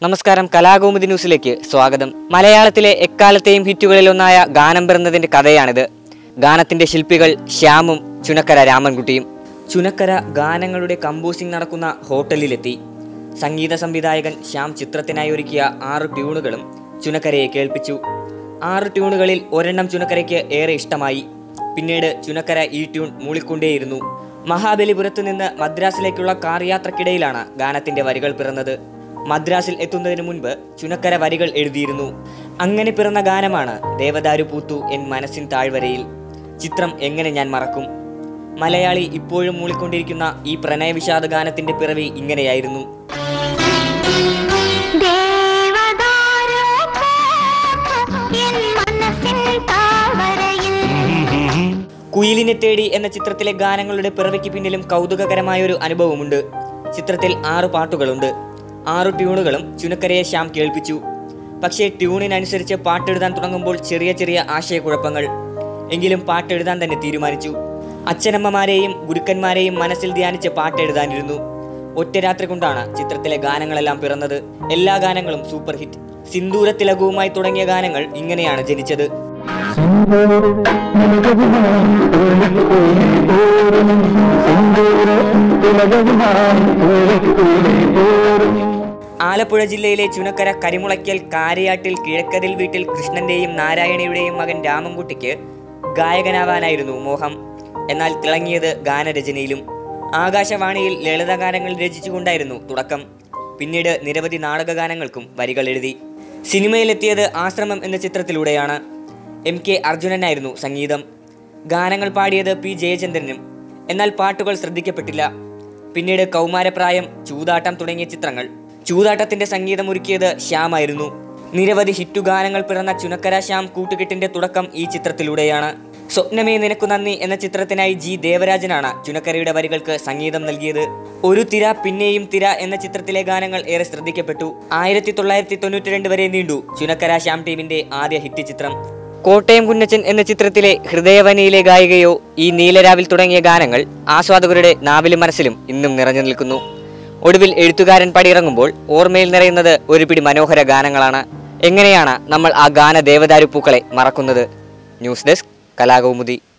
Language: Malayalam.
നമസ്കാരം കലാകൗമുദി ന്യൂസിലേക്ക് സ്വാഗതം മലയാളത്തിലെ എക്കാലത്തെയും ഹിറ്റുകളിലൊന്നായ ഗാനം പിറന്നതിന്റെ കഥയാണിത് ഗാനത്തിന്റെ ശില്പികൾ ശ്യാമും ചുനക്കര രാമൻകുട്ടിയും ചുനക്കര ഗാനങ്ങളുടെ കമ്പോസിംഗ് നടക്കുന്ന ഹോട്ടലിലെത്തി സംഗീത സംവിധായകൻ ശ്യാം ചിത്രത്തിനായി ഒരുക്കിയ ആറ് ട്യൂണുകളും ചുനക്കരയെ കേൾപ്പിച്ചു ആറ് ട്യൂണുകളിൽ ഒരെണ്ണം ചുനക്കരയ്ക്ക് ഏറെ ഇഷ്ടമായി പിന്നീട് ചുനക്കര ഈ ട്യൂൺ മൂളിക്കൊണ്ടേയിരുന്നു മഹാബലിപുരത്ത് നിന്ന് മദ്രാസിലേക്കുള്ള കാർ യാത്രക്കിടയിലാണ് ഗാനത്തിന്റെ വരികൾ പിറന്നത് മദ്രാസിൽ എത്തുന്നതിന് മുൻപ് ചുനക്കര വരികൾ എഴുതിയിരുന്നു അങ്ങനെ പിറന്ന ഗാനമാണ് ദേവദാരു പൂത്തു എൻ മനസ്സിൻ താഴ്വരയിൽ ചിത്രം എങ്ങനെ ഞാൻ മറക്കും മലയാളി ഇപ്പോഴും മൂളിക്കൊണ്ടിരിക്കുന്ന ഈ പ്രണയവിഷാദ ഗാനത്തിന്റെ പിറവി ഇങ്ങനെയായിരുന്നു കുയിലിനെ തേടി എന്ന ചിത്രത്തിലെ ഗാനങ്ങളുടെ പിറവിക്ക് പിന്നിലും കൗതുകകരമായ ഒരു അനുഭവമുണ്ട് ചിത്രത്തിൽ ആറ് പാട്ടുകളുണ്ട് ആറ് ട്യൂണുകളും ചുനക്കരയെ ശ്യാം കേൾപ്പിച്ചു പക്ഷേ ട്യൂണിനനുസരിച്ച് പാട്ടെഴുതാൻ തുടങ്ങുമ്പോൾ ചെറിയ ചെറിയ ആശയക്കുഴപ്പങ്ങൾ എങ്കിലും പാട്ടെഴുതാൻ തന്നെ തീരുമാനിച്ചു അച്ഛനമ്മമാരെയും ഗുരുക്കന്മാരെയും മനസ്സിൽ ധ്യാനിച്ച് പാട്ടെഴുതാനിരുന്നു ഒറ്റ രാത്രി കൊണ്ടാണ് ചിത്രത്തിലെ ഗാനങ്ങളെല്ലാം പിറന്നത് എല്ലാ ഗാനങ്ങളും സൂപ്പർ ഹിറ്റ് സിന്ദൂര തിലകവുമായി തുടങ്ങിയ ഗാനങ്ങൾ ഇങ്ങനെയാണ് ജനിച്ചത് ആലപ്പുഴ ജില്ലയിലെ ചുനക്കര കരിമുളയ്ക്കൽ കാരയാട്ടിൽ കിഴക്കതിൽ വീട്ടിൽ കൃഷ്ണന്റെയും നാരായണിയുടെയും മകൻ രാമൻകുട്ടിക്ക് ഗായകനാവാനായിരുന്നു മോഹം എന്നാൽ തിളങ്ങിയത് ഗാനരചനയിലും ആകാശവാണിയിൽ ലളിതഗാനങ്ങൾ രചിച്ചുകൊണ്ടായിരുന്നു തുടക്കം പിന്നീട് നിരവധി നാടകഗാനങ്ങൾക്കും വരികൾ എഴുതി സിനിമയിലെത്തിയത് ആശ്രമം എന്ന ചിത്രത്തിലൂടെയാണ് എം കെ അർജുനനായിരുന്നു സംഗീതം ഗാനങ്ങൾ പാടിയത് പി ജയചന്ദ്രനും എന്നാൽ പാട്ടുകൾ ശ്രദ്ധിക്കപ്പെട്ടില്ല പിന്നീട് കൗമാരപ്രായം ചൂതാട്ടം തുടങ്ങിയ ചിത്രങ്ങൾ ചൂതാട്ടത്തിന്റെ സംഗീതം ഒരുക്കിയത് ശ്യാമായിരുന്നു നിരവധി ഹിറ്റു ഗാനങ്ങൾ പിറന്ന ചുനക്കര ശ്യാം കൂട്ടുകെട്ടിന്റെ തുടക്കം ഈ ചിത്രത്തിലൂടെയാണ് സ്വപ്നമേ നിനക്കു നന്ദി എന്ന ചിത്രത്തിനായി ജി ദേവരാജനാണ് ചുനക്കരയുടെ വരികൾക്ക് സംഗീതം നൽകിയത് ഒരു തിര പിന്നെയും തിര എന്ന ചിത്രത്തിലെ ഗാനങ്ങൾ ഏറെ ശ്രദ്ധിക്കപ്പെട്ടു ആയിരത്തി തൊള്ളായിരത്തി തൊണ്ണൂറ്റി രണ്ട് വരെ നീണ്ടു ചുനക്കര ശ്യാം ടീമിന്റെ ആദ്യ ഹിറ്റ് ചിത്രം കോട്ടയം കുഞ്ഞച്ചൻ എന്ന ചിത്രത്തിലെ ഹൃദയവനിയിലെ ഗായികയോ ഈ നീലരാവിൽ തുടങ്ങിയ ഗാനങ്ങൾ ആസ്വാദകരുടെ നാവിലും മനസ്സിലും ഇന്നും നിറഞ്ഞു നിൽക്കുന്നു ഒടുവിൽ എഴുത്തുകാരൻ പടിയിറങ്ങുമ്പോൾ ഓർമ്മയിൽ നിറയുന്നത് ഒരു പിടി മനോഹര ഗാനങ്ങളാണ് എങ്ങനെയാണ് നമ്മൾ ആ ഗാന ദേവദാരു പൂക്കളെ മറക്കുന്നത് ന്യൂസ് ഡെസ്ക് കലാകൗമുദി